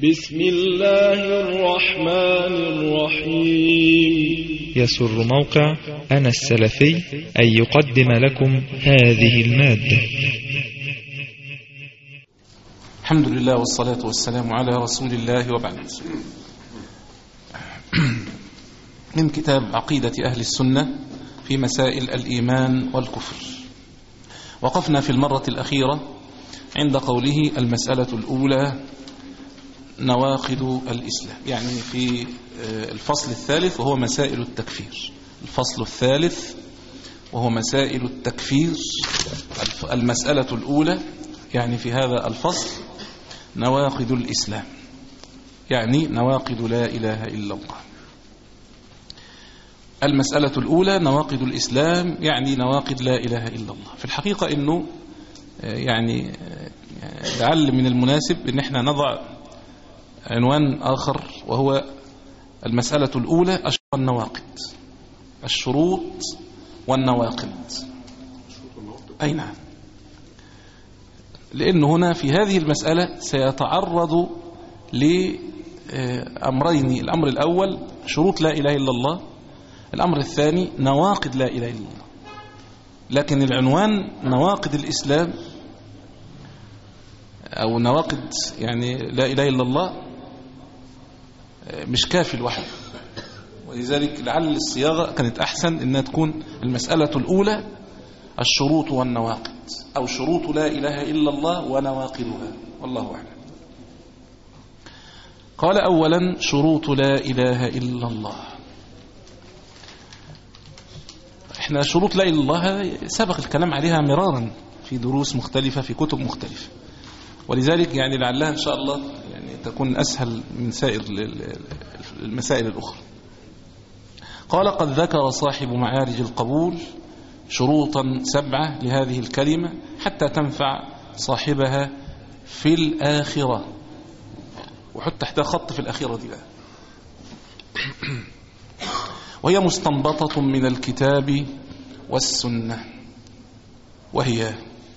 بسم الله الرحمن الرحيم يسر موقع أنا السلفي أن يقدم لكم هذه المادة الحمد لله والصلاة والسلام على رسول الله وبعد من كتاب عقيدة أهل السنة في مسائل الإيمان والكفر وقفنا في المرة الأخيرة عند قوله المسألة الأولى نواقض الإسلام يعني في الفصل الثالث وهو مسائل التكفير الفصل الثالث وهو مسائل التكفير المسألة الأولى يعني في هذا الفصل نواقض الإسلام يعني نواقض لا إله إلا الله المسألة الأولى نواقض الإسلام يعني نواقض لا إله إلا الله في الحقيقة أنه يعني لعل من المناسب أن احنا نضع عنوان آخر وهو المسألة الأولى أشهر النواقض الشروط والنواقض أي نعم لأن هنا في هذه المسألة سيتعرض لأمرين الأمر الأول شروط لا إله إلا الله الأمر الثاني نواقض لا إله إلا الله لكن العنوان نواقض الإسلام أو نواقض يعني لا إله إلا الله مش كافي لوحده ولذلك لعل الصياغة كانت أحسن إنها تكون المسألة الأولى الشروط والنواقض أو شروط لا إله إلا الله ونواقضها والله أعلم قال أولا شروط لا إله إلا الله احنا شروط لا إله إلا الله سبق الكلام عليها مرارا في دروس مختلفة في كتب مختلفة ولذلك يعني لعلها إن شاء الله يعني تكون أسهل من سائر المسائل الأخرى قال قد ذكر صاحب معارج القبول شروطا سبعة لهذه الكلمة حتى تنفع صاحبها في الآخرة وحط تحتها خط في الأخيرة دي بقى وهي مستنبطة من الكتاب والسنة وهي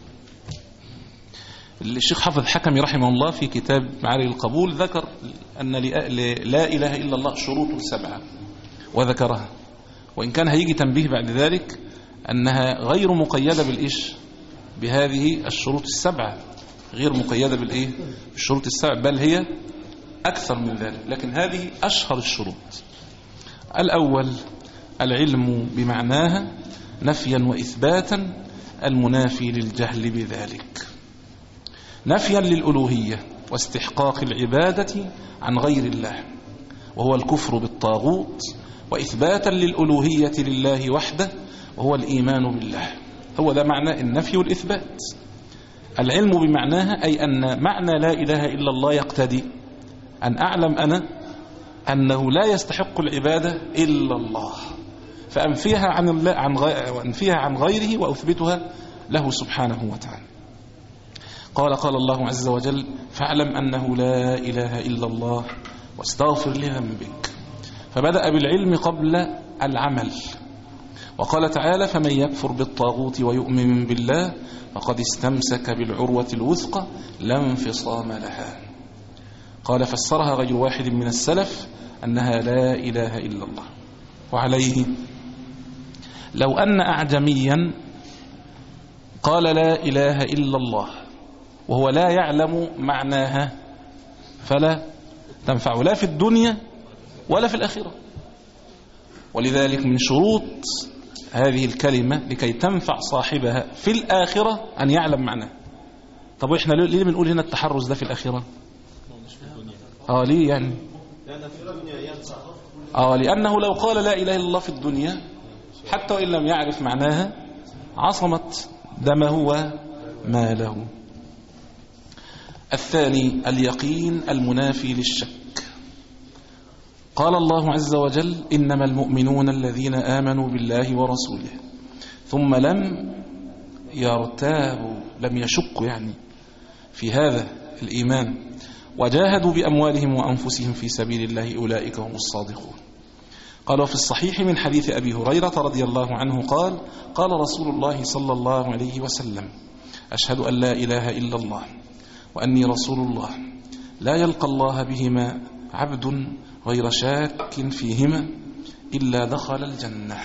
الشيخ حافظ حكمي رحمه الله في كتاب معارج القبول ذكر أن لا إله إلا الله شروط سبعة وذكرها وإن كان هيجي تنبيه بعد ذلك أنها غير مقيدة بالإيش بهذه الشروط السبعة غير مقيدة بالإيه الشروط السبعة بل هي أكثر من ذلك لكن هذه أشهر الشروط الأول العلم بمعناها نفيا وإثباتا المنافي للجهل بذلك نفيا للألوهية واستحقاق العبادة عن غير الله وهو الكفر بالطاغوت وإثباتا للألوهية لله وحده وهو الإيمان بالله هو ده معنى النفي والإثبات العلم بمعناها أي أن معنى لا إله إلا الله يقتدي أن أعلم أنا أنه لا يستحق العبادة إلا الله فأنفيها عن, الله عن, وأنفيها عن غيره وأثبتها له سبحانه وتعالى قال قال الله عز وجل فاعلم أنه لا إله إلا الله واستغفر لذنبك فبدأ بالعلم قبل العمل وقال تعالى فمن يكفر بالطاغوت ويؤمن بالله فقد استمسك بالعروة الوثقى لا انفصام لها قال فسرها غير واحد من السلف أنها لا إله إلا الله وعليه لو أن أعجميا قال لا إله إلا الله وهو لا يعلم معناها فلا تنفع لا في الدنيا ولا في الآخرة ولذلك من شروط هذه الكلمة لكي تنفع صاحبها في الآخرة أن يعلم معناها طب إحنا ليه بنقول هنا التحرز ده في الآخرة آه ليه يعني آه لأنه لو قال لا إله إلا الله في الدنيا حتى وإن لم يعرف معناها عصمت دمه وماله الثاني اليقين المنافي للشك قال الله عز وجل إنما المؤمنون الذين آمنوا بالله ورسوله ثم لم يرتابوا لم يشكوا يعني في هذا الإيمان وجاهدوا بأموالهم وأنفسهم في سبيل الله أولئك هم الصادقون قال وفي الصحيح من حديث أبي هريرة رضي الله عنه قال قال رسول الله صلى الله عليه وسلم أشهد أن لا إله إلا الله وأني رسول الله لا يلقى الله بهما عبد غير شاك فيهما إلا دخل الجنة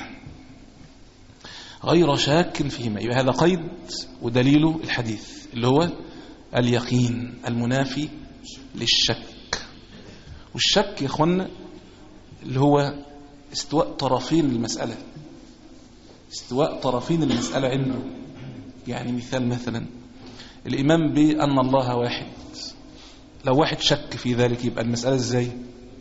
غير شاك فيهما يبقى هذا قيد ودليل الحديث اللي هو اليقين المنافي للشك والشك يا اخوانا اللي هو استواء طرفين المسألة استواء طرفين المسألة عنده يعني مثال مثلا الإمام بأن الله واحد لو واحد شك في ذلك يبقى المسألة ازاي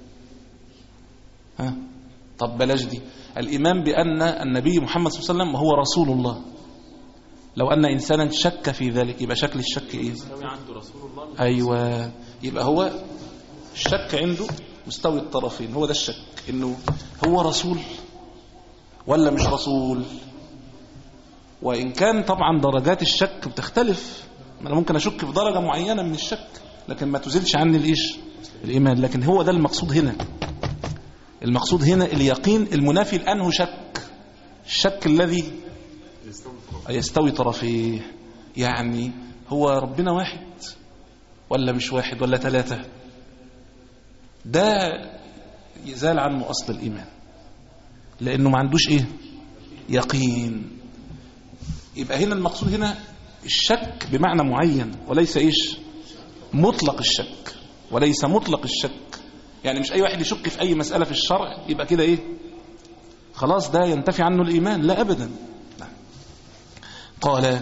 ها طب بلاش دي الإمام بأن النبي محمد صلى الله عليه وسلم هو رسول الله لو أن إنسانا شك في ذلك يبقى شكل الشك إيه أيوة يبقى هو الشك عنده مستوي الطرفين هو ده الشك إنه هو رسول ولا مش رسول وإن كان طبعا درجات الشك بتختلف أنا ممكن أشك في درجة معينة من الشك لكن ما تزيلش عني الإيش الإيمان لكن هو ده المقصود هنا المقصود هنا اليقين المنافي لأنه شك الشك الذي يستوي طرفيه يعني هو ربنا واحد ولا مش واحد ولا ثلاثة ده يزال عنه أصل الإيمان لأنه ما عندوش إيه يقين يبقى هنا المقصود هنا الشك بمعنى معين وليس إيش مطلق الشك وليس مطلق الشك يعني مش أي واحد يشك في أي مسألة في الشرع يبقى كده إيه خلاص ده ينتفي عنه الإيمان لا أبدا نعم. قال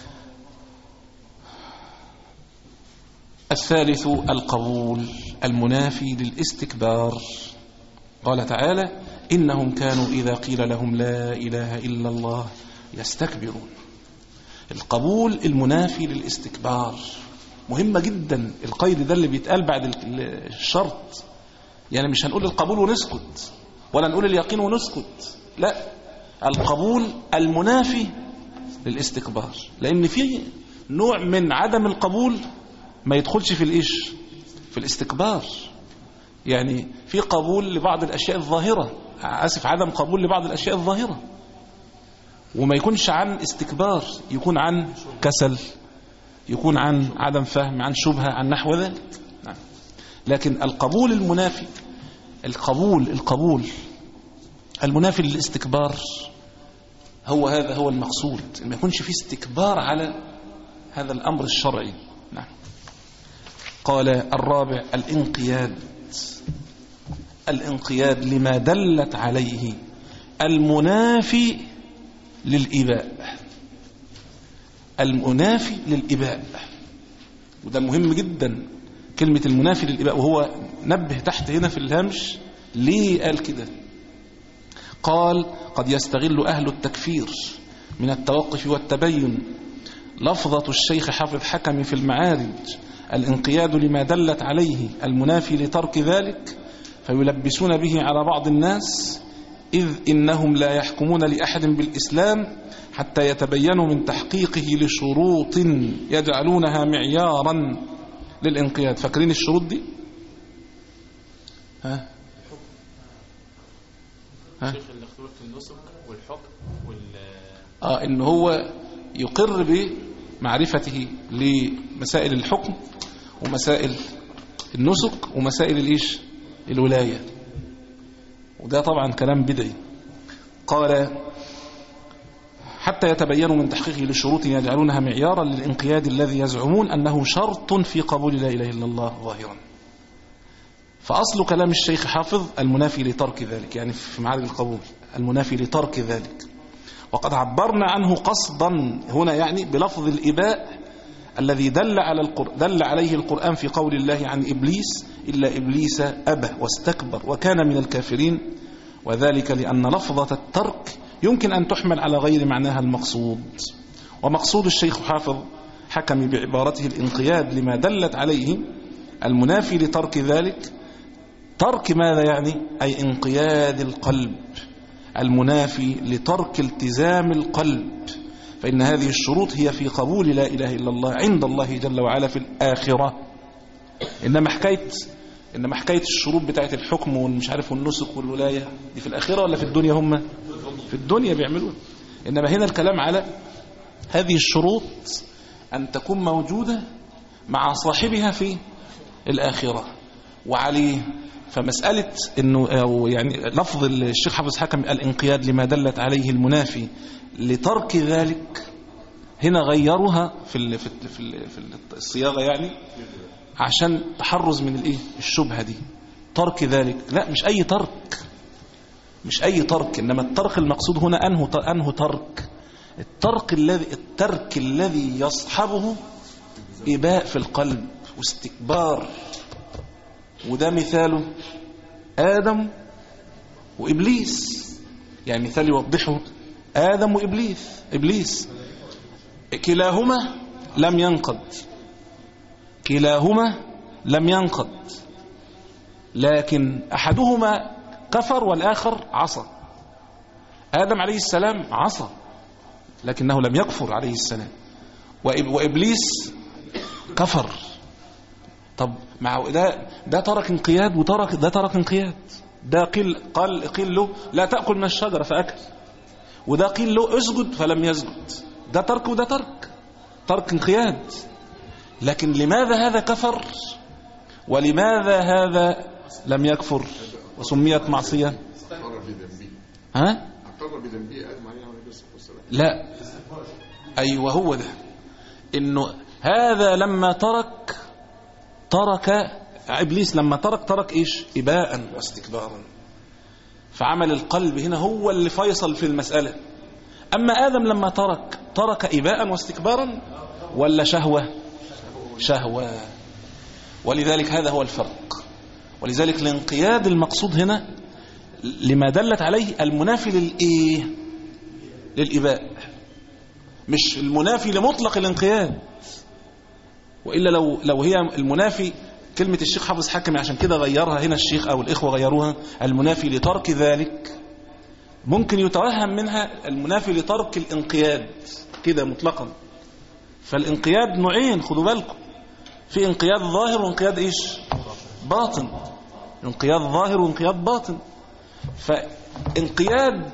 الثالث القبول المنافي للاستكبار قال تعالى إنهم كانوا إذا قيل لهم لا إله إلا الله يستكبرون القبول المنافي للاستكبار مهمة جدا القيد ده اللي بيتقال بعد الشرط يعني مش هنقول القبول ونسكت ولا نقول اليقين ونسكت لا القبول المنافي للاستكبار لأن في نوع من عدم القبول ما يدخلش في الإيش في الاستكبار يعني في قبول لبعض الأشياء الظاهرة أسف عدم قبول لبعض الأشياء الظاهرة وما يكونش عن استكبار يكون عن كسل يكون عن عدم فهم عن شبهة عن نحو ذلك نعم. لكن القبول المنافي القبول القبول المنافي للاستكبار هو هذا هو المقصود ما يكونش فيه استكبار على هذا الأمر الشرعي نعم قال الرابع الانقياد الانقياد لما دلت عليه المنافي للإباء المنافي للإباء وده مهم جدا كلمة المنافي للإباء وهو نبه تحت هنا في الهامش ليه قال كده قال قد يستغل أهل التكفير من التوقف والتبين لفظة الشيخ حافظ حكم في المعارج الانقياد لما دلت عليه المنافي لترك ذلك فيلبسون به على بعض الناس إذ إنهم لا يحكمون لأحد بالإسلام حتى يتبينوا من تحقيقه لشروط يجعلونها معيارا للانقياد فاكرين الشروط دي ها ها شيخ الاختلاف في النسك والحكم وال آه إن هو يقر بمعرفته لمسائل الحكم ومسائل النسك ومسائل الإيش الولاية وده طبعا كلام بدعي قال حتى يتبينوا من تحقيقه لشروط يجعلونها معيارا للانقياد الذي يزعمون أنه شرط في قبول لا إله إلا الله ظاهرا فأصل كلام الشيخ حافظ المنافي لترك ذلك يعني في معارج القبول المنافي لترك ذلك وقد عبرنا عنه قصدا هنا يعني بلفظ الإباء الذي دل على القر... دل عليه القرآن في قول الله عن إبليس إلا إبليس أبى واستكبر وكان من الكافرين وذلك لأن لفظة الترك يمكن أن تحمل على غير معناها المقصود ومقصود الشيخ حافظ حكم بعبارته الانقياد لما دلت عليه المنافي لترك ذلك ترك ماذا يعني أي انقياد القلب المنافي لترك التزام القلب فإن هذه الشروط هي في قبول لا إله إلا الله عند الله جل وعلا في الآخرة إنما حكاية إنما حكاية الشروط بتاعت الحكم والمش عارف والنسك والولاية دي في الآخرة ولا في الدنيا هم في الدنيا بيعملون إنما هنا الكلام على هذه الشروط أن تكون موجودة مع صاحبها في الآخرة وعليه فمسألة انه أو يعني لفظ الشيخ حافظ حكم الانقياد لما دلت عليه المنافي لترك ذلك هنا غيروها في ال في ال في, ال في الصياغة يعني عشان تحرز من الايه الشبهة دي ترك ذلك لا مش اي ترك مش اي ترك انما الترك المقصود هنا انه انه ترك الترك الذي الترك الذي يصحبه إباء في القلب واستكبار وده مثاله آدم وإبليس يعني مثال يوضحه آدم وإبليس إبليس كلاهما لم ينقض كلاهما لم ينقض لكن أحدهما كفر والآخر عصى آدم عليه السلام عصى لكنه لم يكفر عليه السلام وإبليس كفر طب مع ده ده ترك انقياد وترك ده ترك انقياد ده قيل قال قيل له لا تأكل من الشجرة فأكل وده قيل له اسجد فلم يسجد ده ترك وده ترك ترك انقياد لكن لماذا هذا كفر ولماذا هذا لم يكفر وسميت معصية أقر بذنبه ها أقر بذنبه آدم عليه الصلاة والسلام لا أيوة هو ده إنه هذا لما ترك ترك إبليس لما ترك ترك إيش إباء واستكبارا فعمل القلب هنا هو اللي فيصل في المسألة أما آدم لما ترك ترك إباء واستكبارا ولا شهوة شهوة ولذلك هذا هو الفرق ولذلك الانقياد المقصود هنا لما دلت عليه المنافي للإيه للإباء مش المنافي لمطلق الانقياد وإلا لو لو هي المنافي كلمة الشيخ حافظ حكمي عشان كده غيرها هنا الشيخ أو الإخوة غيروها المنافي لترك ذلك ممكن يتوهم منها المنافي لترك الانقياد كده مطلقا فالانقياد نوعين خدوا بالكم في انقياد ظاهر وانقياد ايش باطن انقياد ظاهر وانقياد باطن فانقياد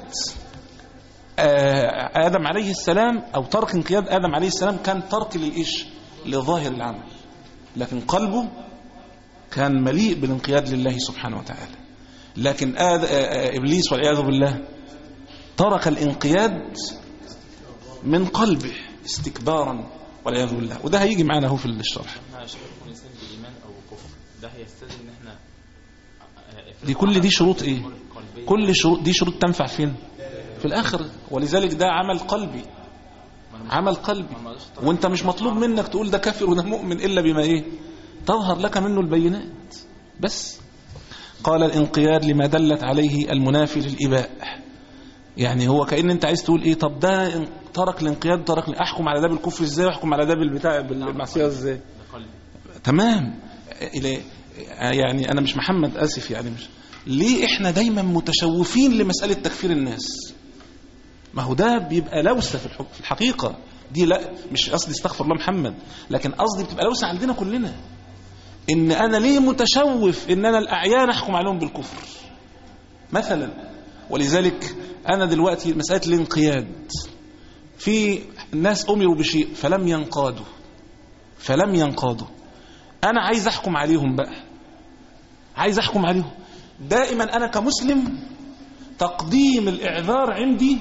آدم عليه السلام أو ترك انقياد آدم عليه السلام كان ترك للإيش لظاهر العمل لكن قلبه كان مليء بالانقياد لله سبحانه وتعالى لكن آد... إبليس والعياذ بالله ترك الانقياد من قلبه استكبارا والعياذ بالله وده هيجي معانا هو في الشرح احنا شايف الانسان بالايمان او كفر ده هيستلزم ان احنا دي كل دي شروط ايه كل شروط دي شروط تنفع فين في الاخره ولذلك ده عمل قلبي عمل قلبي وانت مش مطلوب منك تقول ده كافر وده مؤمن الا بما ايه تظهر لك منه البينات بس قال الانقياد لما دلت عليه المنافي للإباء يعني هو كأن انت عايز تقول ايه طب ده ان- ترك الانقياد ترك احكم على ده بالكفر ازاي واحكم على ده بالبتاع بالمعصيه ازاي تمام إلى يعني انا مش محمد اسف يعني مش ليه احنا دايما متشوفين لمساله تكفير الناس ما هو ده بيبقى لوسه في الحق- في الحقيقه دي لا مش قصدي استغفر الله محمد لكن قصدي بتبقى لوسه عندنا كلنا ان انا ليه متشوف ان انا الاعيان احكم عليهم بالكفر مثلا ولذلك انا دلوقتي مساله الانقياد في الناس امروا بشيء فلم ينقادوا فلم ينقادوا انا عايز احكم عليهم بقى عايز احكم عليهم دائما انا كمسلم تقديم الاعذار عندي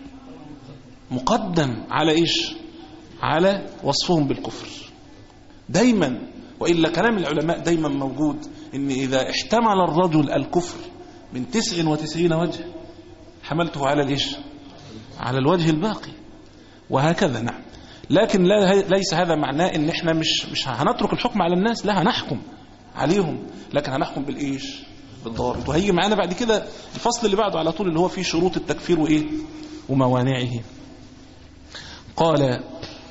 مقدم على ايش على وصفهم بالكفر دايما وإلا كلام العلماء دايما موجود إن إذا احتمل الرجل الكفر من تسع وتسعين وجه حملته على الإيش على الوجه الباقي وهكذا نعم لكن لا ليس هذا معناه ان احنا مش مش هنترك الحكم على الناس لا هنحكم عليهم لكن هنحكم بالايش بالضوابط وهيجي معانا بعد كده الفصل اللي بعده على طول اللي هو فيه شروط التكفير وايه وموانعه قال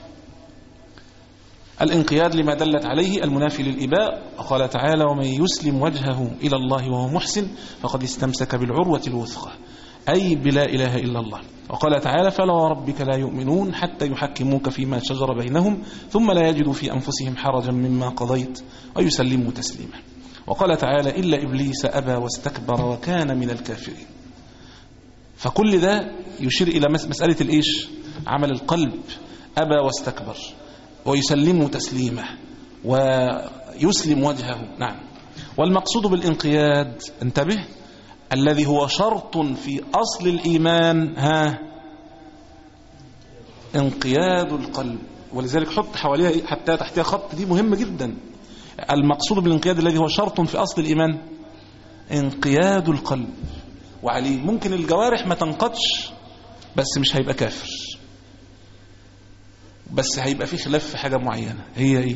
الانقياد لما دلت عليه المنافي للإباء قال تعالى ومن يسلم وجهه إلى الله وهو محسن فقد استمسك بالعروة الوثقى أي بلا إله إلا الله وقال تعالى فلا وربك لا يؤمنون حتى يحكموك فيما شجر بينهم ثم لا يجدوا في أنفسهم حرجا مما قضيت ويسلموا تسليما وقال تعالى إلا إبليس أبى واستكبر وكان من الكافرين فكل ده يشير إلى مس- مسألة الإيش عمل القلب أبى واستكبر ويسلموا تسليمه ويسلم وجهه نعم والمقصود بالانقياد انتبه الذي هو شرط في أصل الإيمان ها انقياد القلب ولذلك حط حواليها حتى تحتها خط دي مهمة جدا المقصود بالانقياد الذي هو شرط في أصل الإيمان انقياد القلب وعليه ممكن الجوارح ما تنقضش بس مش هيبقى كافر بس هيبقى في خلاف في حاجة معينة هي ايه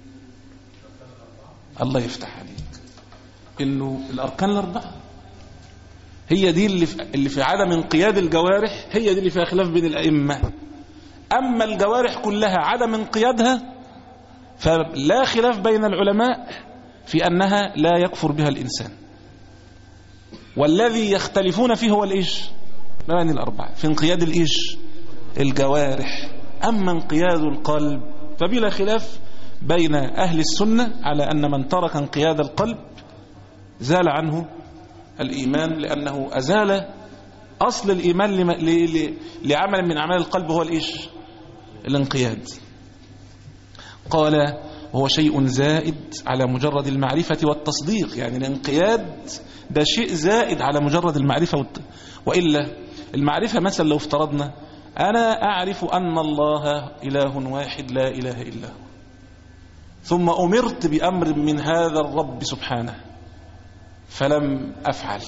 الله يفتح عليك انه الاركان الاربعه هي دي اللي في, اللي في عدم انقياد الجوارح هي دي اللي فيها خلاف بين الائمه اما الجوارح كلها عدم انقيادها فلا خلاف بين العلماء في انها لا يكفر بها الانسان والذي يختلفون فيه هو الايش مباني الاربعه في انقياد الايش الجوارح اما انقياد القلب فبلا خلاف بين اهل السنه على ان من ترك انقياد القلب زال عنه الإيمان لأنه أزال أصل الإيمان لم... ل... ل... لعمل من أعمال القلب هو الإيش الانقياد قال وهو شيء زائد على مجرد المعرفة والتصديق يعني الانقياد ده شيء زائد على مجرد المعرفة والت... وإلا المعرفة مثلا لو افترضنا أنا أعرف أن الله إله واحد لا إله إلا هو ثم أمرت بأمر من هذا الرب سبحانه فلم أفعل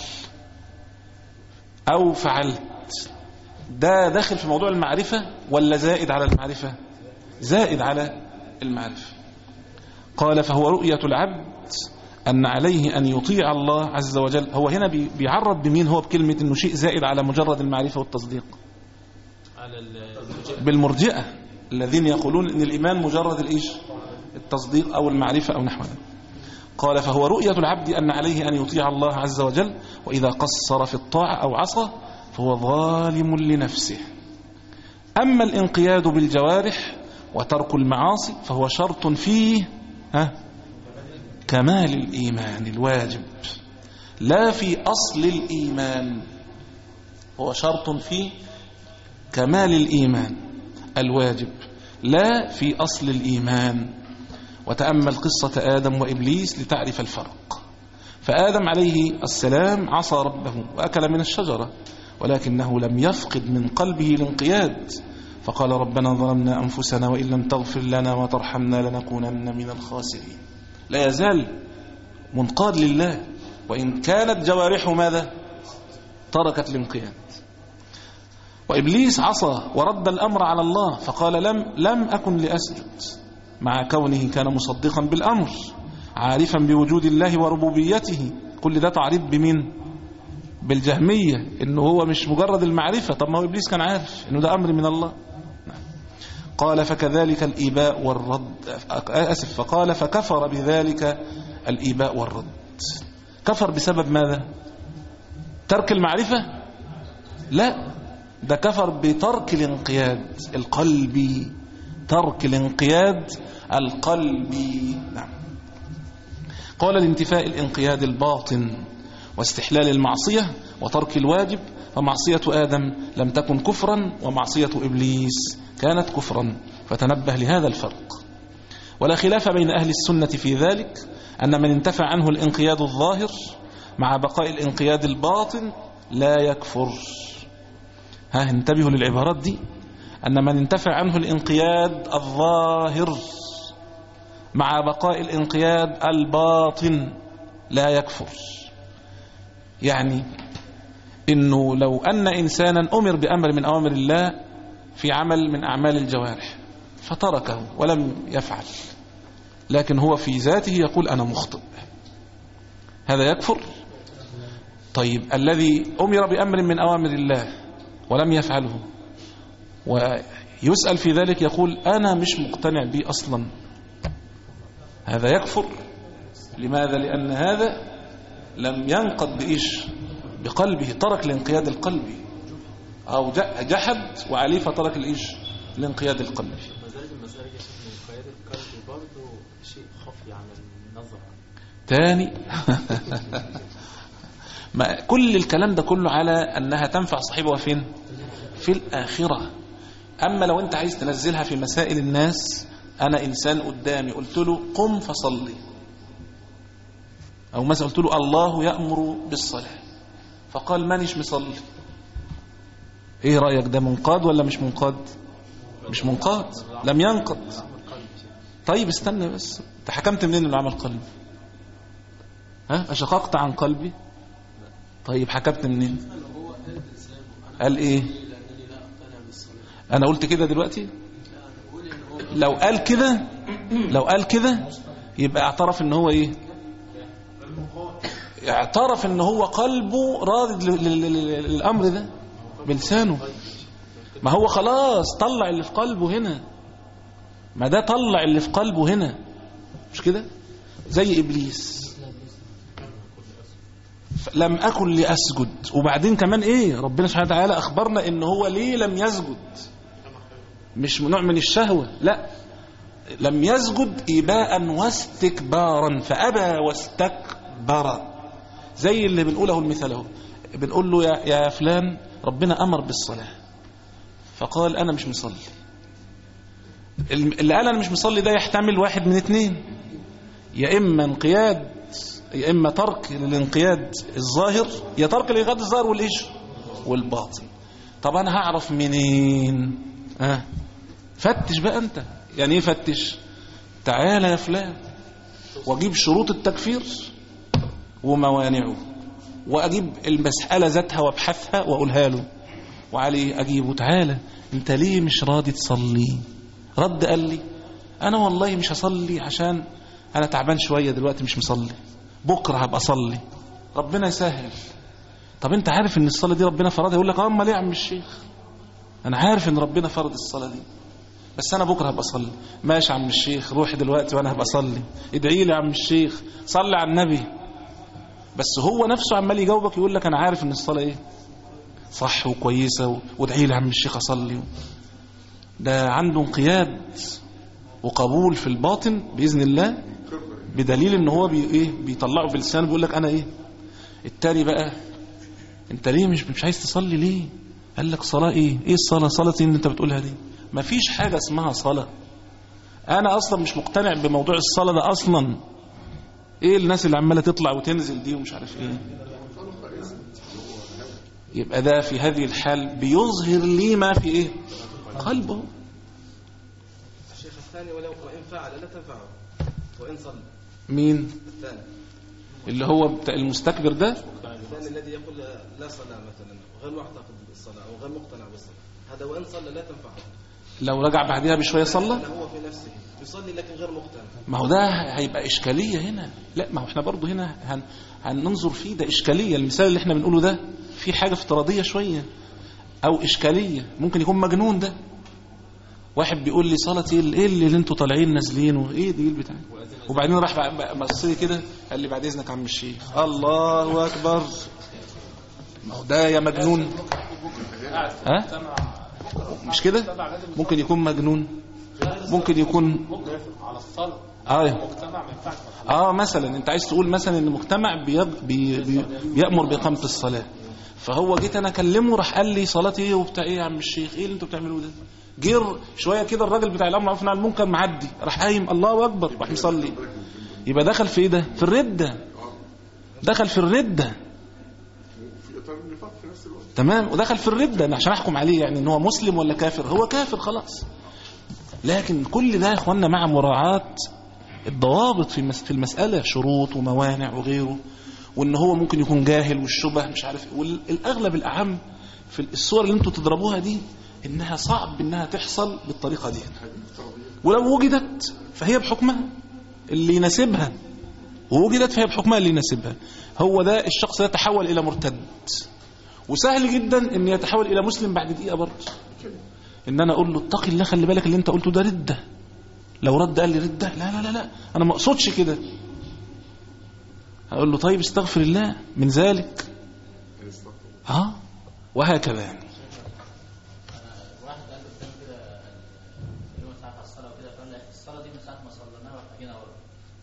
أو فعلت ده داخل في موضوع المعرفة ولا زائد على المعرفة زائد على المعرفة قال فهو رؤية العبد أن عليه أن يطيع الله عز وجل هو هنا بيعرض بمين هو بكلمة أنه شيء زائد على مجرد المعرفة والتصديق على ال- بالمرجئة الذين يقولون أن الإيمان مجرد الإيش التصديق أو المعرفة أو نحو ذلك قال فهو رؤية العبد أن عليه أن يطيع الله عز وجل وإذا قصر في الطاعة أو عصى فهو ظالم لنفسه أما الانقياد بالجوارح وترك المعاصي فهو شرط فيه ها كمال الإيمان الواجب لا في أصل الإيمان هو شرط فيه كمال الإيمان الواجب لا في أصل الإيمان وتأمل قصة آدم وإبليس لتعرف الفرق فآدم عليه السلام عصى ربه وأكل من الشجرة ولكنه لم يفقد من قلبه الانقياد فقال ربنا ظلمنا أنفسنا وإن لم تغفر لنا وترحمنا لنكونن من الخاسرين لا يزال منقاد لله وإن كانت جوارحه ماذا تركت الانقياد وإبليس عصى ورد الأمر على الله فقال لم, لم أكن لأسجد مع كونه كان مصدقا بالأمر عارفا بوجود الله وربوبيته كل ده تعريض بمين بالجهمية انه هو مش مجرد المعرفة طب ما هو إبليس كان عارف انه ده أمر من الله نعم. قال فكذلك الإيباء والرد أسف فقال فكفر بذلك الإيباء والرد كفر بسبب ماذا ترك المعرفة لا ده كفر بترك الانقياد القلبي ترك الانقياد القلبي نعم قال لانتفاء الانقياد الباطن واستحلال المعصية وترك الواجب فمعصية آدم لم تكن كفرا ومعصية إبليس كانت كفرا فتنبه لهذا الفرق ولا خلاف بين أهل السنة في ذلك أن من انتفع عنه الانقياد الظاهر مع بقاء الانقياد الباطن لا يكفر ها انتبهوا للعبارات دي أن من انتفع عنه الانقياد الظاهر مع بقاء الانقياد الباطن لا يكفر يعني انه لو ان انسانا امر بامر من اوامر الله في عمل من اعمال الجوارح فتركه ولم يفعل لكن هو في ذاته يقول انا مخطئ هذا يكفر طيب الذي امر بامر من اوامر الله ولم يفعله ويسال في ذلك يقول انا مش مقتنع به اصلا هذا يكفر لماذا لان هذا لم ينقض بإيش بقلبه ترك الانقياد القلبي أو جحد وعليه فترك الإيش الانقياد القلبي مزارج المسارج يا شيخ من قيادة القلب برضه شيء خفي عن النظر تاني ما كل الكلام ده كله على أنها تنفع صاحبها فين في الآخرة أما لو أنت عايز تنزلها في مسائل الناس أنا إنسان قدامي قلت له قم فصلي او مثلا قلت له الله يأمر بالصلاة فقال مانيش مصلي ايه رأيك ده منقاد ولا مش منقاد مش منقاد لم ينقض طيب استنى بس انت حكمت منين انه عمل قلبي ها اشققت عن قلبي طيب حكمت منين قال ايه انا قلت كده دلوقتي لو قال كده لو قال كده يبقى اعترف ان هو ايه اعترف ان هو قلبه راضي لل- لل- لل- للامر ده بلسانه ما هو خلاص طلع اللي في قلبه هنا ما ده طلع اللي في قلبه هنا مش كده زي ابليس ف- لم اكن لاسجد وبعدين كمان ايه ربنا سبحانه وتعالى اخبرنا ان هو ليه لم يسجد مش نوع من الشهوه لا لم يسجد إباء واستكبارا فأبى واستكبر زي اللي بنقوله المثال اهو بنقول له يا, يا فلان ربنا أمر بالصلاة فقال أنا مش مصلي اللي قال أنا مش مصلي ده يحتمل واحد من اتنين يا إما انقياد يا إما ترك للانقياد الظاهر يا ترك للانقياد الظاهر والإيش والباطن طب أنا هعرف منين ها فتش بقى أنت يعني ايه فتش تعالى يا فلان واجيب شروط التكفير وموانعه واجيب المسألة ذاتها وابحثها واقولها له وعليه اجيبه تعالى انت ليه مش راضي تصلي رد قال لي انا والله مش هصلي عشان انا تعبان شوية دلوقتي مش مصلي بكرة هبقى اصلي ربنا يسهل طب انت عارف ان الصلاة دي ربنا فرضها يقول لك اه امال ايه يا عم الشيخ انا عارف ان ربنا فرض الصلاة دي بس انا بكره هبقى اصلي ماشي يا عم الشيخ روح دلوقتي وانا هبقى اصلي ادعي لي يا عم الشيخ صلي على النبي بس هو نفسه عمال يجاوبك يقول لك انا عارف ان الصلاه ايه صح وكويسه و- وادعي لي يا عم الشيخ اصلي ده عنده انقياد وقبول في الباطن باذن الله بدليل ان هو بي ايه بيطلعه بلسانه بيقول لك انا ايه التاني بقى انت ليه مش مش عايز تصلي ليه قال لك صلاه ايه ايه الصلاه صلاه ايه اللي انت بتقولها دي مفيش حاجه اسمها صلاه انا اصلا مش مقتنع بموضوع الصلاه ده اصلا ايه الناس اللي عماله تطلع وتنزل دي ومش عارف ايه يبقى ده في هذه الحال بيظهر لي ما في ايه قلبه الشيخ الثاني ولو وإن فعل لا تنفعه وإن صلى مين الثاني اللي هو بتاع المستكبر ده الثاني الذي يقول لا صلاة مثلا غير معتقد بالصلاة أو غير مقتنع بالصلاة هذا وإن صلى لا تنفعه لو رجع بعدها بشويه صلى لأنه هو في نفسه يصلي لكن غير مقتنع ما هو ده هيبقى إشكالية هنا لا ما هو احنا برضو هنا هن هننظر فيه ده إشكالية المثال اللي احنا بنقوله ده في حاجة افتراضية شوية أو إشكالية ممكن يكون مجنون ده واحد بيقول لي صلاة ايه اللي, إيه اللي انتوا طالعين نازلين وايه دي البتاع وبعدين راح بقى- بقى بص لي كده قال لي بعد اذنك يا عم الشيخ الله اكبر ما هو ده يا مجنون ها مش كده ممكن يكون مجنون ممكن يكون على الصلاة اه مجتمع ما ينفعش اه مثلا انت عايز تقول مثلا ان المجتمع بيب... بي... بي... بيأمر بإقامة الصلاة فهو جيت انا اكلمه راح قال لي صلاتي ايه وبتاع ايه يا عم الشيخ ايه اللي انتوا بتعملوه ده جير شويه كده الراجل بتاع الامر معروف عن المنكر معدي راح قايم الله اكبر راح مصلي يبقى دخل في ايه ده في الردة دخل في الردة في اطار النفاق في نفس الوقت تمام ودخل في الردة أنا عشان احكم عليه يعني ان هو مسلم ولا كافر هو كافر خلاص لكن كل ده يا اخوانا مع مراعاة الضوابط في المس- في المسألة شروط وموانع وغيره وان هو ممكن يكون جاهل والشبه مش عارف إيه. والاغلب الاعم في الصور اللي انتوا تضربوها دي انها صعب انها تحصل بالطريقة دي ولو وجدت فهي بحكمها اللي يناسبها ووجدت فهي بحكمها اللي يناسبها هو ده الشخص ده تحول الى مرتد وسهل جدا ان يتحول الى مسلم بعد دقيقه برضه ان انا اقول له اتقي الله خلي بالك اللي انت قلته ده رده لو رد قال لي رده لا لا لا لا انا ما اقصدش كده هقول له طيب استغفر الله من ذلك اه وهكذا يعني واحد قال قدام كده يوم ساعة على الصلاة وكده فقال لي الصلاة دي من ساعة ما صليناها واحنا جينا ورا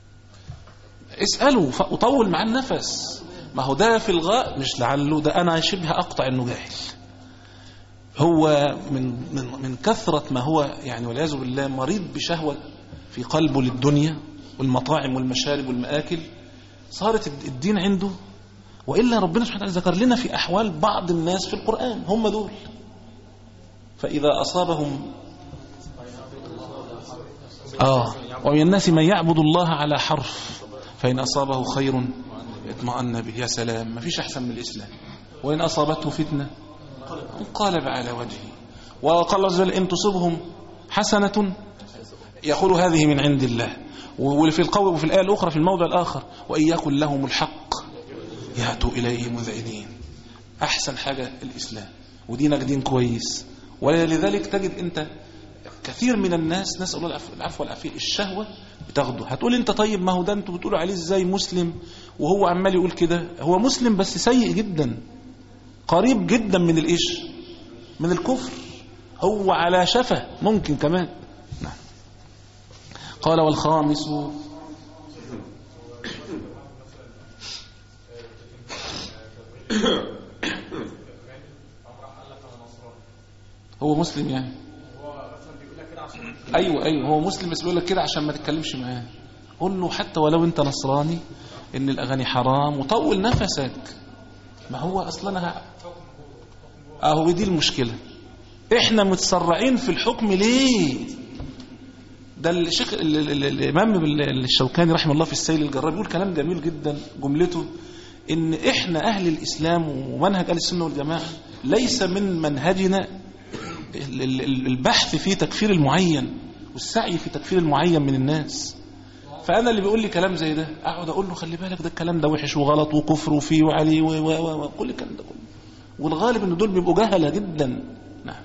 اسأله ف- وطول معاه النفس ما هو ده في الغاء مش لعله ده أنا شبه أقطع إنه جاهل هو من من من كثرة ما هو يعني والعياذ بالله مريض بشهوة في قلبه للدنيا والمطاعم والمشارب والمآكل صارت الدين عنده وإلا ربنا سبحانه وتعالى ذكر لنا في أحوال بعض الناس في القرآن هم دول فإذا أصابهم آه ومن الناس من يعبد الله على حرف فإن أصابه خير اطمأن به يا سلام ما فيش أحسن من الإسلام وإن أصابته فتنة انقلب على وجهه وقال الله عز وجل إن تصبهم حسنة يقول هذه من عند الله وفي القول وفي الآية الأخرى في الموضع الآخر وإن يكن لهم الحق يأتوا إليه مذعنين أحسن حاجة الإسلام ودينك دين كويس ولذلك تجد أنت كثير من الناس نسأل الله العفو- العفو والعافية الشهوة بتاخده هتقول انت طيب ما هو ده انتوا بتقولوا عليه ازاي مسلم وهو عمال يقول كده هو مسلم بس سيء جدا قريب جدا من الايش من الكفر هو على شفة ممكن كمان نعم قال والخامس هو مسلم يعني ايوه ايوه هو مسلم بس بيقول لك كده عشان ما تتكلمش معاه قول له حتى ولو انت نصراني ان الاغاني حرام وطول نفسك ما هو اصلا انا اهو دي المشكله احنا متسرعين في الحكم ليه ده الشيخ ال- ال- ال- الامام ال- الشوكاني رحمه الله في السيل الجراب بيقول كلام جميل جدا جملته ان احنا اهل الاسلام ومنهج اهل السنه والجماعه ليس من منهجنا ال- ال- ال- البحث في تكفير المعين والسعي في تكفير المعين من الناس فانا اللي بيقول لي كلام زي ده اقعد اقول له خلي بالك ده الكلام ده وحش وغلط وكفر وفيه وعليه و- و- و- وكل الكلام ده كله والغالب ان دول بيبقوا جهله جدا نعم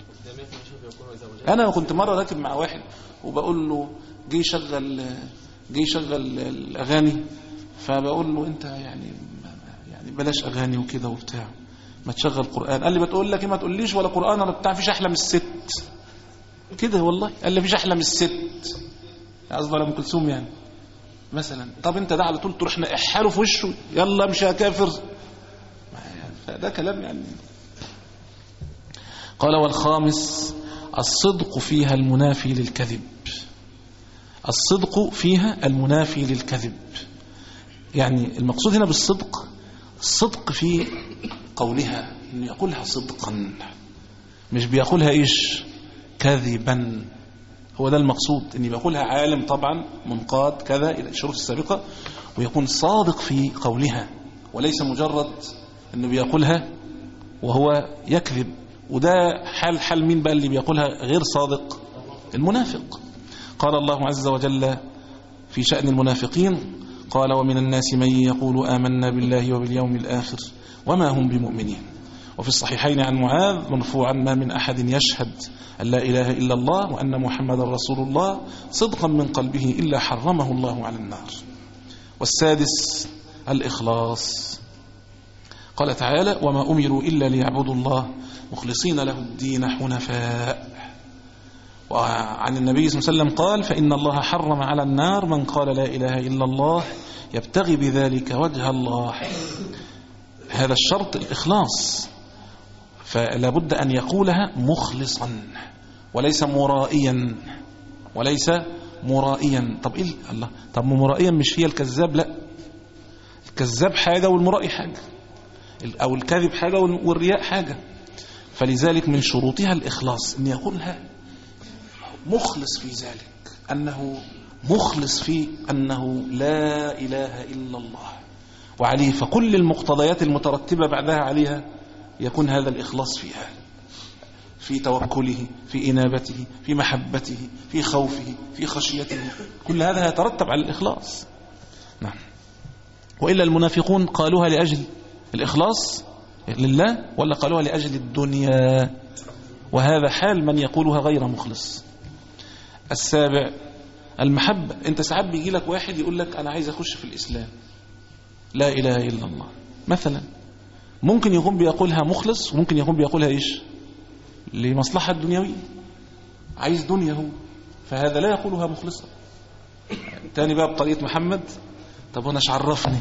انا كنت مره راكب مع واحد وبقول له جه يشغل جه يشغل الاغاني فبقول له انت يعني يعني بلاش اغاني وكده وبتاع ما تشغل قران قال لي بتقول لك ايه ما تقوليش ولا قران ولا بتاع فيش احلى من الست كده والله قال لي فيش احلى من الست قصدي على ام كلثوم يعني مثلا طب انت ده على طول تروح نقحاله في وشه يلا امشي يا كافر ما يعني فده كلام يعني قال والخامس الصدق فيها المنافي للكذب الصدق فيها المنافي للكذب يعني المقصود هنا بالصدق الصدق في قولها انه يقولها صدقا مش بيقولها ايش كذبا هو ده المقصود ان بيقولها عالم طبعا منقاد كذا الى الشروط السابقه ويكون صادق في قولها وليس مجرد انه بيقولها وهو يكذب وده حال حال مين بقى اللي بيقولها غير صادق المنافق قال الله عز وجل في شأن المنافقين قال ومن الناس من يقول آمنا بالله وباليوم الآخر وما هم بمؤمنين وفي الصحيحين عن معاذ مرفوعا ما من أحد يشهد أن لا إله إلا الله وأن محمد رسول الله صدقا من قلبه إلا حرمه الله على النار والسادس الإخلاص قال تعالى وما أمروا إلا ليعبدوا الله مخلصين له الدين حنفاء وعن النبي صلى الله عليه وسلم قال فإن الله حرم على النار من قال لا إله إلا الله يبتغي بذلك وجه الله هذا الشرط الإخلاص فلا بد أن يقولها مخلصا وليس مرائيا وليس مرائيا طب إيه الله طب مرائيا مش هي الكذاب لا الكذاب حاجة والمرائي حاجة أو الكذب حاجة والرياء حاجة فلذلك من شروطها الإخلاص أن يقولها مخلص في ذلك أنه مخلص في أنه لا إله إلا الله وعليه فكل المقتضيات المترتبة بعدها عليها يكون هذا الإخلاص فيها في توكله في إنابته في محبته في خوفه في خشيته كل هذا يترتب على الإخلاص نعم وإلا المنافقون قالوها لأجل الإخلاص لله ولا قالوها لأجل الدنيا وهذا حال من يقولها غير مخلص السابع المحبة انت ساعات بيجي لك واحد يقول لك انا عايز اخش في الاسلام لا اله الا الله مثلا ممكن يكون بيقولها مخلص وممكن يكون بيقولها ايش لمصلحة دنيوية عايز دنيا هو فهذا لا يقولها مخلصا تاني بقى بطريقة محمد طب وانا ايش عرفني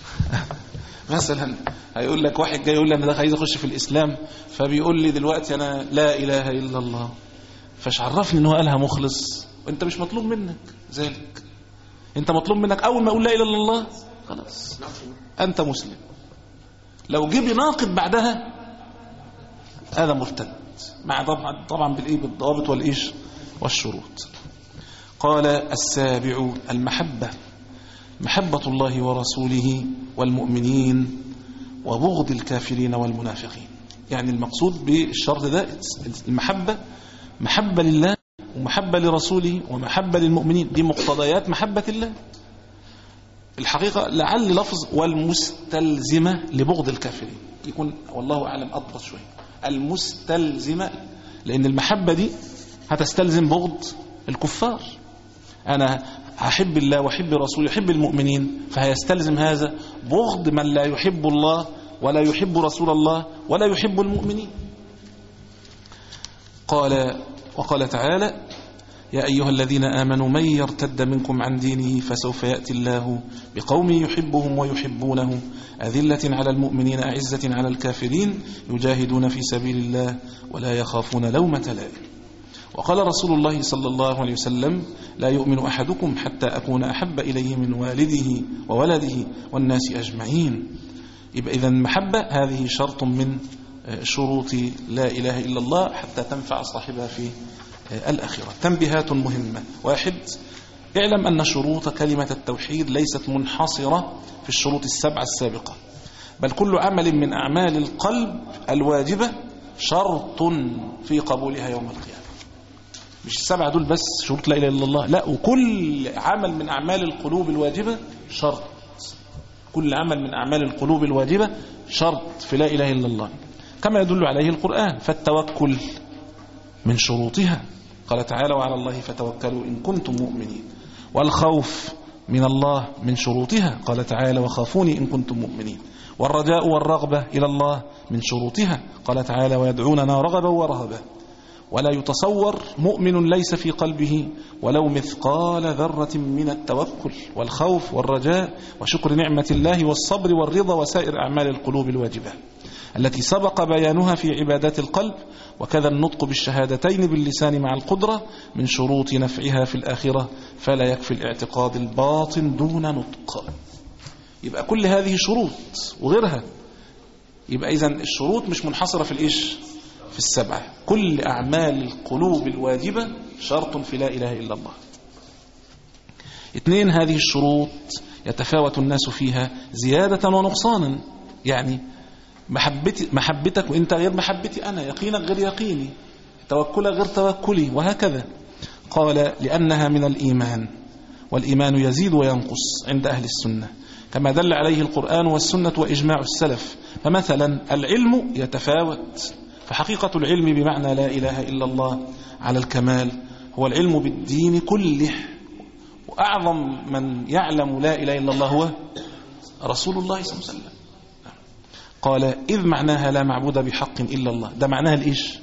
مثلا هيقول لك واحد جاي يقول لي انا ده عايز اخش في الاسلام فبيقول لي دلوقتي انا لا اله الا الله فاش عرفني ان هو قالها مخلص وانت مش مطلوب منك ذلك انت مطلوب منك اول ما اقول لا اله الا الله خلاص أنت مسلم لو جه بناقض بعدها هذا مرتد مع طبعا طبعا بالايه بالضوابط والايش والشروط قال السابع المحبة محبة الله ورسوله والمؤمنين وبغض الكافرين والمنافقين يعني المقصود بالشرط ده المحبة محبة لله ومحبة لرسوله ومحبة للمؤمنين دي مقتضيات محبة الله الحقيقة لعل لفظ والمستلزمة لبغض الكافرين يكون والله أعلم أضبط شوية المستلزمة لأن المحبة دي هتستلزم بغض الكفار أنا أحب الله وأحب رسوله يحب المؤمنين فهيستلزم هذا بغض من لا يحب الله ولا يحب رسول الله ولا يحب المؤمنين قال وقال تعالى يا أيها الذين آمنوا من يرتد منكم عن دينه فسوف يأتي الله بقوم يحبهم ويحبونه أذلة على المؤمنين أعزة على الكافرين يجاهدون في سبيل الله ولا يخافون لومة لائم وقال رسول الله صلى الله عليه وسلم لا يؤمن أحدكم حتى أكون أحب إليه من والده وولده والناس أجمعين يبقى إذا المحبة هذه شرط من شروط لا إله إلا الله حتى تنفع صاحبها في الآخرة تنبيهات مهمة واحد اعلم أن شروط كلمة التوحيد ليست منحصرة في الشروط السبعة السابقة بل كل عمل من أعمال القلب الواجبة شرط في قبولها يوم القيامة مش السبعة دول بس شروط لا إله إلا الله لا وكل عمل من أعمال القلوب الواجبة شرط كل عمل من أعمال القلوب الواجبة شرط في لا إله إلا الله كما يدل عليه القرآن فالتوكل من شروطها قال تعالى وعلى الله فتوكلوا إن كنتم مؤمنين والخوف من الله من شروطها قال تعالى وخافوني إن كنتم مؤمنين والرجاء والرغبة إلى الله من شروطها قال تعالى ويدعوننا رغبا ورهبا ولا يتصور مؤمن ليس في قلبه ولو مثقال ذرة من التوكل والخوف والرجاء وشكر نعمة الله والصبر والرضا وسائر أعمال القلوب الواجبة التي سبق بيانها في عبادات القلب وكذا النطق بالشهادتين باللسان مع القدرة من شروط نفعها في الآخرة فلا يكفي الاعتقاد الباطن دون نطق يبقى كل هذه شروط وغيرها يبقى إذا الشروط مش منحصرة في الإيش في السبعة كل أعمال القلوب الواجبة شرط في لا إله إلا الله اثنين هذه الشروط يتفاوت الناس فيها زيادة ونقصانا يعني محبتي محبتك وانت غير محبتي انا يقينك غير يقيني توكلك غير توكلي وهكذا قال لانها من الايمان والايمان يزيد وينقص عند اهل السنه كما دل عليه القران والسنه واجماع السلف فمثلا العلم يتفاوت فحقيقه العلم بمعنى لا اله الا الله على الكمال هو العلم بالدين كله واعظم من يعلم لا اله الا الله هو رسول الله صلى الله عليه وسلم قال إذ معناها لا معبود بحق إلا الله ده معناها الإيش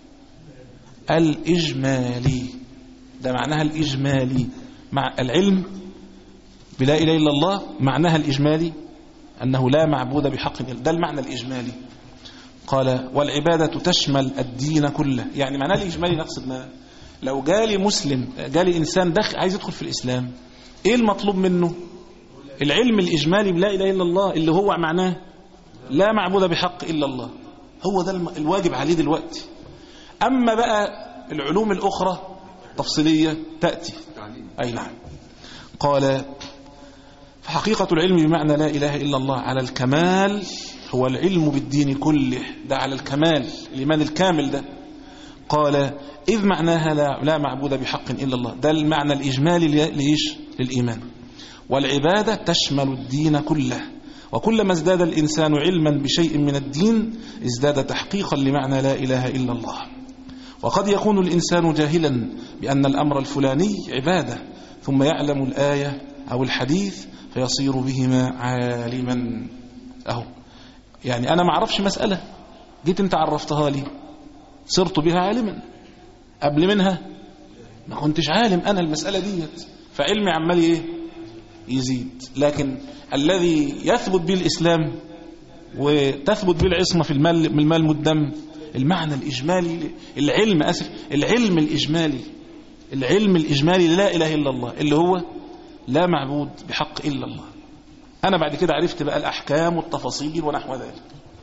الإجمالي ده معناها الإجمالي مع العلم بلا إله إلا الله معناها الإجمالي أنه لا معبود بحق إلا ده المعنى الإجمالي قال والعبادة تشمل الدين كله يعني معناها الإجمالي نقصد ما لو جالي مسلم جالي إنسان دخل عايز يدخل في الإسلام إيه المطلوب منه العلم الإجمالي بلا إله إلا الله اللي هو معناه لا معبود بحق إلا الله هو ده الواجب عليه دلوقتي أما بقى العلوم الأخرى تفصيلية تأتي أي نعم قال فحقيقة العلم بمعنى لا إله إلا الله على الكمال هو العلم بالدين كله ده على الكمال الإيمان الكامل ده قال إذ معناها لا, لا معبود بحق إلا الله ده المعنى الإجمالي ليش للإيمان والعبادة تشمل الدين كله وكلما ازداد الإنسان علما بشيء من الدين ازداد تحقيقا لمعنى لا إله إلا الله وقد يكون الإنسان جاهلا بأن الأمر الفلاني عبادة ثم يعلم الآية أو الحديث فيصير بهما عالما أهو يعني أنا ما اعرفش مسألة جيت أنت عرفتها لي صرت بها عالما قبل منها ما كنتش عالم أنا المسألة ديت فعلمي عمال إيه يزيد لكن الذي يثبت به الإسلام وتثبت به العصمة في المال, من المال والدم المعنى الإجمالي العلم أسف العلم الإجمالي العلم الإجمالي لا إله إلا الله اللي هو لا معبود بحق إلا الله أنا بعد كده عرفت بقى الأحكام والتفاصيل ونحو ذلك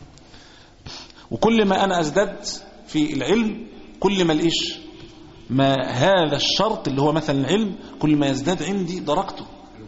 وكل ما أنا أزددت في العلم كل ما الإيش ما هذا الشرط اللي هو مثلا العلم كل ما يزداد عندي درجته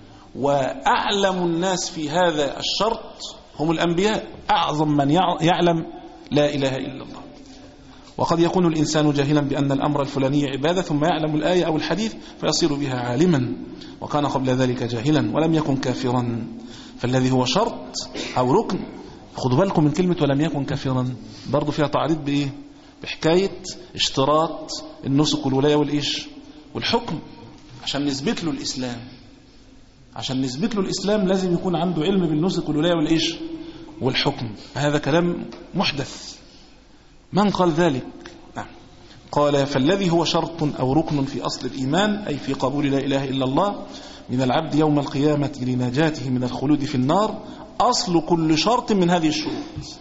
وأعلم الناس في هذا الشرط هم الأنبياء أعظم من يع- يعلم لا إله إلا الله وقد يكون الإنسان جاهلا بأن الأمر الفلاني عبادة ثم يعلم الآية أو الحديث فيصير بها عالما وكان قبل ذلك جاهلا ولم يكن كافرا فالذي هو شرط أو ركن خدوا بالكم من كلمة ولم يكن كافرا برضو فيها تعريض بإيه بحكاية اشتراط النسك والولاية والإيش والحكم عشان نثبت له الإسلام عشان نثبت له الإسلام لازم يكون عنده علم بالنسك والولاية والإيش والحكم هذا كلام محدث من قال ذلك نعم قال فالذي هو شرط أو ركن في أصل الإيمان أي في قبول لا إله إلا الله من العبد يوم القيامة لنجاته من الخلود في النار أصل كل شرط من هذه الشروط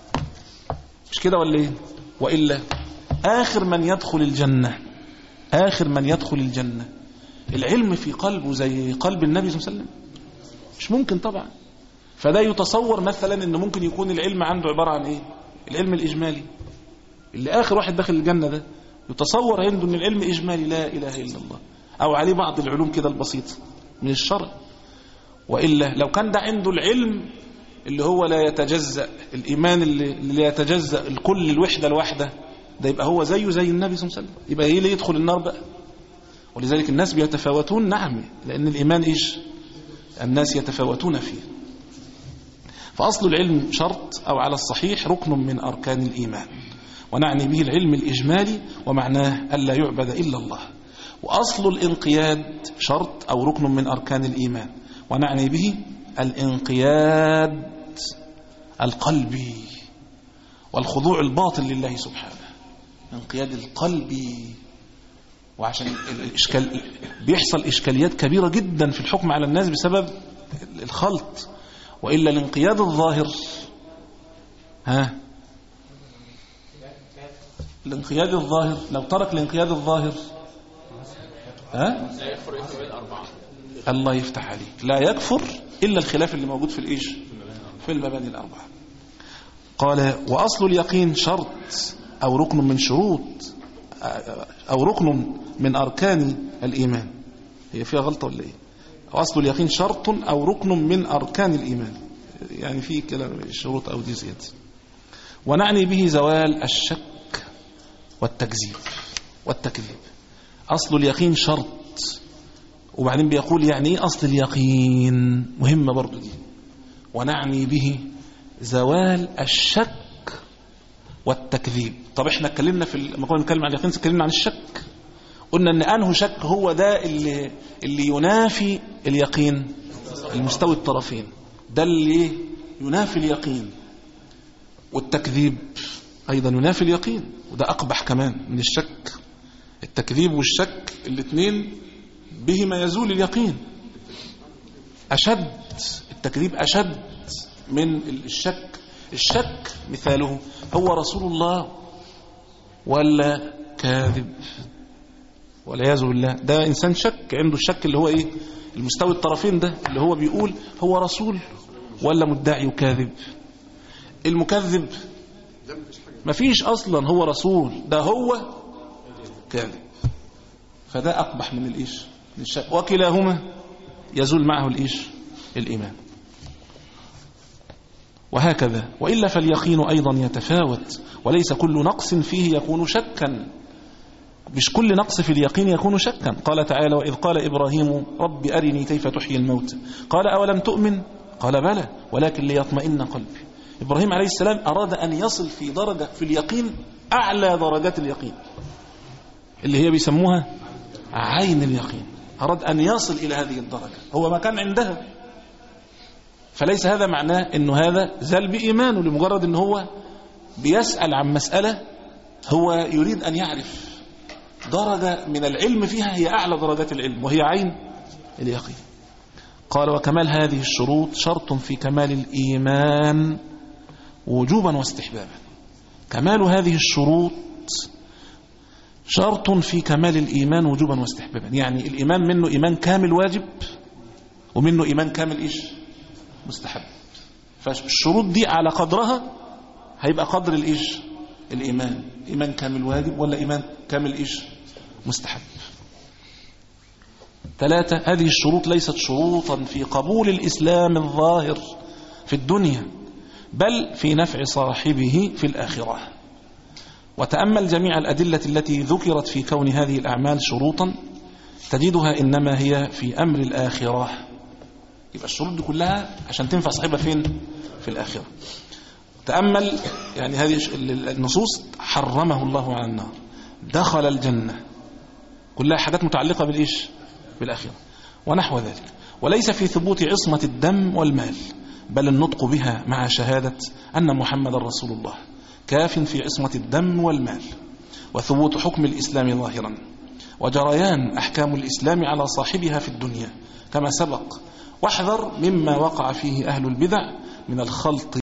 مش كده ولا إيه وإلا آخر من يدخل الجنة آخر من يدخل الجنة العلم في قلبه زي قلب النبي صلى الله عليه وسلم مش ممكن طبعا فده يتصور مثلا ان ممكن يكون العلم عنده عبارة عن ايه العلم الاجمالي اللي اخر واحد داخل الجنة ده يتصور عنده ان العلم اجمالي لا اله الا الله او عليه بعض العلوم كده البسيطة من الشرع وإلا لو كان ده عنده العلم اللي هو لا يتجزأ الإيمان اللي, اللي لا يتجزأ الكل الوحدة الواحدة ده يبقى هو زيه زي النبي صلى الله عليه وسلم يبقى ايه اللي يدخل النار بقى ولذلك الناس بيتفاوتون نعم لأن الإيمان إيش الناس يتفاوتون فيه فأصل العلم شرط أو على الصحيح ركن من أركان الإيمان ونعني به العلم الإجمالي ومعناه ألا يعبد إلا الله وأصل الانقياد شرط أو ركن من أركان الإيمان ونعني به الانقياد القلبي والخضوع الباطن لله سبحانه انقياد القلبي وعشان الإشكال بيحصل إشكاليات كبيرة جدا في الحكم على الناس بسبب الخلط وإلا الانقياد الظاهر ها الانقياد الظاهر لو ترك الانقياد الظاهر ها الله يفتح عليك لا يكفر إلا الخلاف اللي موجود في الإيش في المباني الأربعة قال وأصل اليقين شرط أو ركن من شروط أو ركن من أركان الإيمان هي فيها غلطة ولا إيه أصل اليقين شرط أو ركن من أركان الإيمان يعني في كلام شروط أو دي زيادة ونعني به زوال الشك والتكذيب والتكذيب أصل اليقين شرط وبعدين بيقول يعني إيه أصل اليقين مهمة برضو دي ونعني به زوال الشك والتكذيب طب احنا اتكلمنا في لما كنا بنتكلم عن اليقين اتكلمنا عن الشك قلنا ان انه شك هو ده اللي اللي ينافي اليقين المستوي الطرفين ده اللي ينافي اليقين والتكذيب ايضا ينافي اليقين وده اقبح كمان من الشك التكذيب والشك الاثنين بهما يزول اليقين اشد التكذيب اشد من الشك الشك مثاله هو رسول الله ولا كاذب والعياذ بالله ده انسان شك عنده الشك اللي هو ايه المستوي الطرفين ده اللي هو بيقول هو رسول ولا مدعي وكاذب المكذب مفيش اصلا هو رسول ده هو كاذب فده اقبح من الايش من الشك وكلاهما يزول معه الايش الايمان وهكذا وإلا فاليقين أيضا يتفاوت وليس كل نقص فيه يكون شكا مش كل نقص في اليقين يكون شكا قال تعالى وإذ قال إبراهيم رب أرني كيف تحيي الموت قال أولم تؤمن قال بلى ولكن ليطمئن قلبي إبراهيم عليه السلام أراد أن يصل في درجة في اليقين أعلى درجات اليقين اللي هي بيسموها عين اليقين أراد أن يصل إلى هذه الدرجة هو ما كان عندها فليس هذا معناه أنه هذا زال بإيمانه لمجرد أنه هو بيسأل عن مسألة هو يريد أن يعرف درجة من العلم فيها هي أعلى درجات العلم وهي عين اليقين قال وكمال هذه الشروط شرط في كمال الإيمان وجوبا واستحبابا كمال هذه الشروط شرط في كمال الإيمان وجوبا واستحبابا يعني الإيمان منه إيمان كامل واجب ومنه إيمان كامل إيش مستحب فالشروط دي على قدرها هيبقى قدر الإيش الإيمان إيمان كامل واجب ولا إيمان كامل إيش مستحب ثلاثة هذه الشروط ليست شروطا في قبول الإسلام الظاهر في الدنيا بل في نفع صاحبه في الآخرة وتأمل جميع الأدلة التي ذكرت في كون هذه الأعمال شروطا تجدها إنما هي في أمر الآخرة يبقى الشروط دي كلها عشان تنفع صاحبها فين في الآخرة تأمل يعني هذه النصوص حرمه الله على النار دخل الجنة كلها حاجات متعلقة بالإيش بالآخرة ونحو ذلك وليس في ثبوت عصمة الدم والمال بل النطق بها مع شهادة أن محمد رسول الله كاف في عصمة الدم والمال وثبوت حكم الإسلام ظاهرا وجريان أحكام الإسلام على صاحبها في الدنيا كما سبق واحذر مما وقع فيه أهل البدع من الخلط